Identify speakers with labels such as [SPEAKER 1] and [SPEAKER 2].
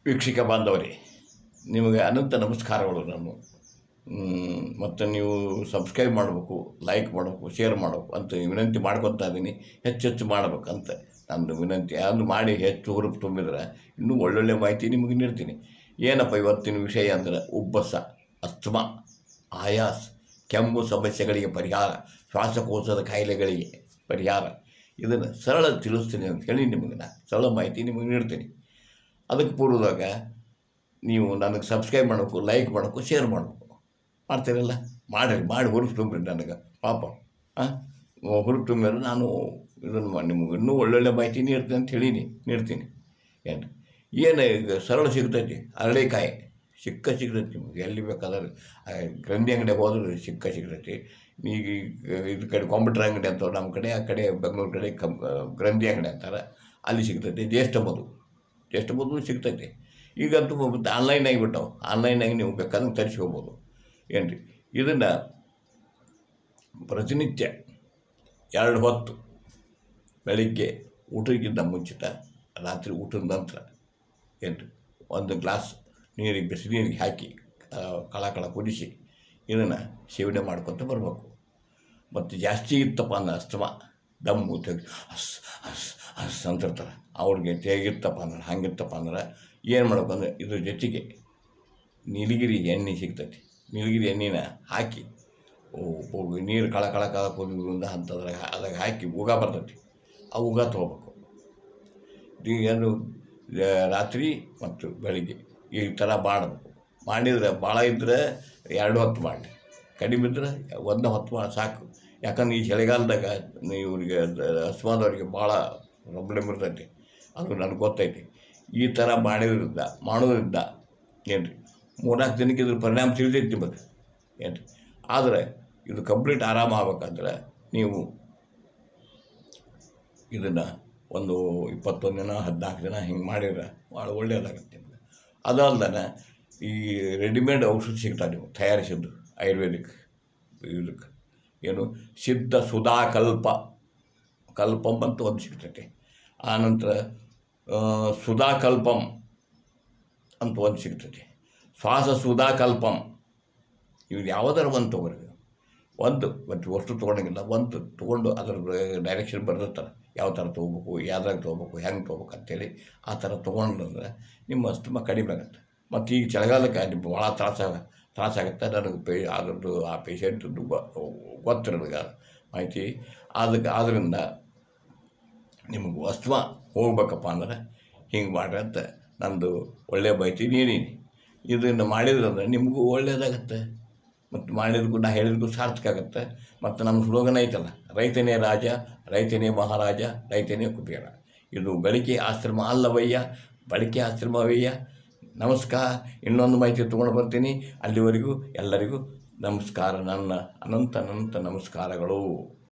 [SPEAKER 1] ವೀಕ್ಷಕ ಬಾಂಧವರೇ ನಿಮಗೆ ಅನಂತ ನಮಸ್ಕಾರಗಳು ನಾನು ಮತ್ತು ನೀವು ಸಬ್ಸ್ಕ್ರೈಬ್ ಮಾಡಬೇಕು ಲೈಕ್ ಮಾಡಬೇಕು ಶೇರ್ ಮಾಡಬೇಕು ಅಂತ ವಿನಂತಿ ಮಾಡ್ಕೊತಾ ಇದ್ದೀನಿ ಹೆಚ್ಚು ಹೆಚ್ಚು ಮಾಡಬೇಕಂತ ನಂದು ವಿನಂತಿ ಅದು ಮಾಡಿ ಹೆಚ್ಚು ಹುರುಪು ತುಂಬಿದ್ರೆ ಇನ್ನೂ ಒಳ್ಳೊಳ್ಳೆ ಮಾಹಿತಿ ನಿಮಗೆ ನೀಡ್ತೀನಿ ಏನಪ್ಪ ಇವತ್ತಿನ ವಿಷಯ ಅಂದರೆ ಉಬ್ಬಸ ಅಸ್ತಮಾ ಆಯಾಸ್ ಕೆಮ್ಮು ಸಮಸ್ಯೆಗಳಿಗೆ ಪರಿಹಾರ ಶ್ವಾಸಕೋಶದ ಕಾಯಿಲೆಗಳಿಗೆ ಪರಿಹಾರ ಇದನ್ನು ಸರಳ ತಿಳಿಸ್ತೀನಿ ಅಂತ ಹೇಳಿ ನಿಮಗೆ ನಾನು ಸರಳ ಮಾಹಿತಿ ನಿಮಗೆ ನೀಡ್ತೀನಿ ಅದಕ್ಕೆ ಪೂರ್ವದಾಗ ನೀವು ನನಗೆ ಸಬ್ಸ್ಕ್ರೈಬ್ ಮಾಡಬೇಕು ಲೈಕ್ ಮಾಡಬೇಕು ಶೇರ್ ಮಾಡಬೇಕು ಮಾಡ್ತೀರಲ್ಲ ಮಾಡಿರಿ ಮಾಡಿ ಹುರುಪು ತುಂಬಿರಿ ನನಗೆ ಪಾಪ ಹಾಂ ಹುರುಪು ತುಂಬಿದ್ರೆ ನಾನು ಇದನ್ನು ಮಾ- ನಿಮ್ಗೆ ಇನ್ನೂ ಒಳ್ಳೊಳ್ಳೆ ಮಾಹಿತಿ ನೀಡ್ತೀನಿ ಅಂತ ಹೇಳೀನಿ ನೀಡ್ತೀನಿ ಏನು ಏನು ಈಗ ಸರಳ ಸಿಗ್ತೈತಿ ಅರಳಿಕಾಯಿ ಸಿಕ್ಕ ಸಿಗ್ತೈತಿ ನಿಮ್ಗೆ ಎಲ್ಲಿ ಬೇಕಾದ್ರೆ ಆ, ಗ್ರಂಥಿ ಅಂಗಡಿಗೆ ಹೋದ್ರೆ ಸಿಕ್ಕ ಸಿಗ್ತೈತಿ ಈಗ ಇದು ಕಡೆ ಕಾಂಪ್ಯೂಟರ್ ಅಂಗಡಿ ಅಂತವ್ರು ನಮ್ಮ ಕಡೆ ಆ ಕಡೆ ಬೆಂಗಳೂರು ಕಡೆ ಕಂ ಗ್ರಂಥಿ ಅಂಗಡಿ ಅಂತಾರೆ ಅಲ್ಲಿ ಸಿಗ್ತೈತಿ ಜ್ಯೇಷ್ಠ ಮಧು ಜ್ಯೇಷ್ಠ ಮಧು ಸಿಗ್ತೈತಿ ಈಗಂತೂ ಮತ್ತೆ ಆನ್ಲೈನ್ ಆಗಿಬಿಟ್ಟವು ಆನ್ಲೈನಾಗಿ ನೀವು ಬೇಕಾದಂಗೆ ತರಿಸ್ಕೋಬೋದು ಏನು ರೀ ಇದನ್ನು ಪ್ರತಿನಿತ್ಯ ಎರಡು ಹೊತ್ತು ಬೆಳಿಗ್ಗೆ ಊಟಕ್ಕಿಂತ ಮುಂಚಿತ ರಾತ್ರಿ ಊಟದ ನಂತರ ಏನು ಒಂದು ಗ್ಲಾಸ್ ನೀರಿಗೆ ಬಿಸಿ ನೀರಿಗೆ ಹಾಕಿ ಆ, ಕಳ ಕಳ ಕುದಿಸಿ ಇದನ್ನು ಸೇವನೆ ಮಾಡ್ಕೊತ ಬರಬೇಕು ಮತ್ತು ಜಾಸ್ತಿ ಇತ್ತಪ್ಪ ಅಂದ್ರೆ ಅಸ್ತಮ ದಮ್ಮು ತೆಗ್ ಹಸ್ ಹಸ್ ಹಸ್ ಅಂತಿರ್ತಾರೆ ಅವ್ರಿಗೆ ಹೇಗಿತ್ತಪ್ಪ ಅಂದ್ರೆ ಹಂಗಿತ್ತಪ್ಪ ಅಂದ್ರೆ ಏನು ಮಾಡ್ಬೇಕು ಅಂದ್ರೆ ಇದ್ರ ಜೊತೆಗೆ ನೀಲಗಿರಿ ಎಣ್ಣೆ ಸಿಗ್ತೈತಿ ನೀಲಗಿರಿ ಎಣ್ಣೆನ ಹಾಕಿ ಓ- ಓ- ನೀರು ಕಳ ಕಳ ಕಳ ಕುದಿದ್ರಿಂದ ಅಂಥದ್ರಾಗ ಅದಾಗ ಹಾಕಿ ಉಗ ಬರ್ತೈತಿ ಆ ಉಗ ತೊಗೋಬೇಕು ಏನು ರಾತ್ರಿ ಮತ್ತು ಬೆಳಿಗ್ಗೆ ಈ ಥರ ಮಾಡಬೇಕು ಮಾಡಿದರೆ ಭಾಳ ಇದ್ದರೆ ಎರಡು ಹೊತ್ತು ಮಾಡಿ ಕಡಿಮೆ ಇದ್ದರೆ ಒಂದು ಹೊತ್ತು ಮಾಡಿ ಸಾಕು ಯಾಕಂದ್ರೆ ಈ ಚಳಿಗಾಲದಾಗ ಇವ್ರಿಗೆ ಅಸ್ಮಾದವ್ರಿಗೆ ಭಾಳ ಪ್ರಾಬ್ಲಮ್ ಇರ್ತೈತಿ ಅದು ನನಗೆ ಗೊತ್ತೈತಿ ಈ ಥರ ಮಾಡಿದ್ರಿಂದ ಮಾಡೋದ್ರಿಂದ ಏನು ರೀ ಮೂರ್ನಾಲ್ಕು ದಿನಕ್ಕೆ ಇದ್ರ ಪರಿಣಾಮ ತಿಳಿತೈತಿ ನಿಮಗೆ ಏನು ರೀ ಆದರೆ ಇದು ಕಂಪ್ಲೀಟ್ ಆರಾಮ ಆಗ್ಬೇಕಂದ್ರೆ ನೀವು ಇದನ್ನು ಒಂದು ಇಪ್ಪತ್ತೊಂದು ದಿನ ಹದಿನಾಲ್ಕು ದಿನ ಹಿಂಗೆ ಮಾಡಿದ್ರೆ ಭಾಳ ಒಳ್ಳೆಯದಾಗತ್ತೆ ನಿಮ್ಗೆ ಅದಲ್ದನೆ ಈ ರೆಡಿಮೇಡ್ ಔಷಧ ಸಿಗ್ತಾವೆ ನೀವು ತಯಾರಿಸಿದ್ದು ಆಯುರ್ವೇದಿಕ್ ಇದಕ್ಕೆ ಏನು ಸಿದ್ಧ ಸುಧಾ ಕಲ್ಪ ಕಲ್ಪಂ ಅಂತ ಒಂದು ಸಿಗ್ತೈತೆ ಆನಂತರ ಆ, ಸುಧಾ ಕಲ್ಪಂ ಅಂತ ಒಂದು ಸಿಗ್ತೈತೆ ಶ್ವಾಸ ಸುಧಾ ಕಲ್ಪಂ ಇವು ಯಾವುದಾರ ಒಂದು ತೊಗೊರಿ ನೀವು. ಒಂದು ಮತ್ತು ಅಷ್ಟು ತೊಗೊಳಂಗಿಲ್ಲ ಒಂದು ತೊಗೊಂಡು ಅದರ ಡೈರೆಕ್ಷನ್ ಬರೆದಿರ್ತಾರೆ ಯಾವ ಥರ ತೊಗೋಬೇಕು ಯಾವ್ದ್ರಾಗ ತೊಗೋಬೇಕು ಹೆಂಗೆ ತೊಗೋಬೇಕು ಅಂತೇಳಿ ಆ ಥರ ತೊಗೊಂಡ್ರೆ ನಿಮ್ಮ ಅಸ್ತಮ ಕಡಿಮೆ ಆಗುತ್ತೆ ಮತ್ತು ಈಗ ಚಳಿಗಾಲಕ್ಕೆ ನಿಮ್ಗೆ ಭಾಳ ತ್ರಾಸ ತ್ರಾಸಾಗುತ್ತೆ ನನಗೆ ಪೇ ಅದ್ರದ್ದು ಆ ಪೇಷಂಟ್ದು ಗೊತ್ತು ನನಗೆ ಮಾಹಿತಿ ಅದಕ್ಕೆ ಆದ್ದರಿಂದ ನಿಮಗೆ ಅಸ್ತಮ ಹೋಗ್ಬೇಕಪ್ಪ ಅಂದ್ರೆ ಹಿಂಗೆ ಮಾಡ್ರಿ ಅಂತ ನಂದು ಒಳ್ಳೆಯ ಮಾಹಿತಿ ನೀಡೀನಿ ಇದನ್ನು ಮಾಡಿದ್ರಂದ್ರೆ ನಿಮಗೂ ಒಳ್ಳೆಯದಾಗತ್ತೆ ಮತ್ತು ಮಾಡಿದ್ಗೂ ನಾ ಹೇಳಿದ್ಗೂ ಸಾರ್ಥಕ ಆಗುತ್ತೆ ಮತ್ತು ನಮ್ಮ ಸ್ಲೋಗನ್ ಐತಲ್ಲ ರೈತನೇ ರಾಜ ರೈತನೇ ಮಹಾರಾಜ ರೈತನೇ ಕುಬೇರ ಇದು ಗಳಿಕೆ ಆಶ್ರಮ ಅಲ್ಲವಯ್ಯ ಬಳಕೆ ಆಶ್ರಮವಯ್ಯ ನಮಸ್ಕಾರ ಇನ್ನೊಂದು ಮಾಹಿತಿ ತೊಗೊಂಡು ಬರ್ತೀನಿ ಅಲ್ಲಿವರೆಗೂ ಎಲ್ಲರಿಗೂ ನಮಸ್ಕಾರ ನನ್ನ ಅನಂತ ಅನಂತ ನಮಸ್ಕಾರಗಳು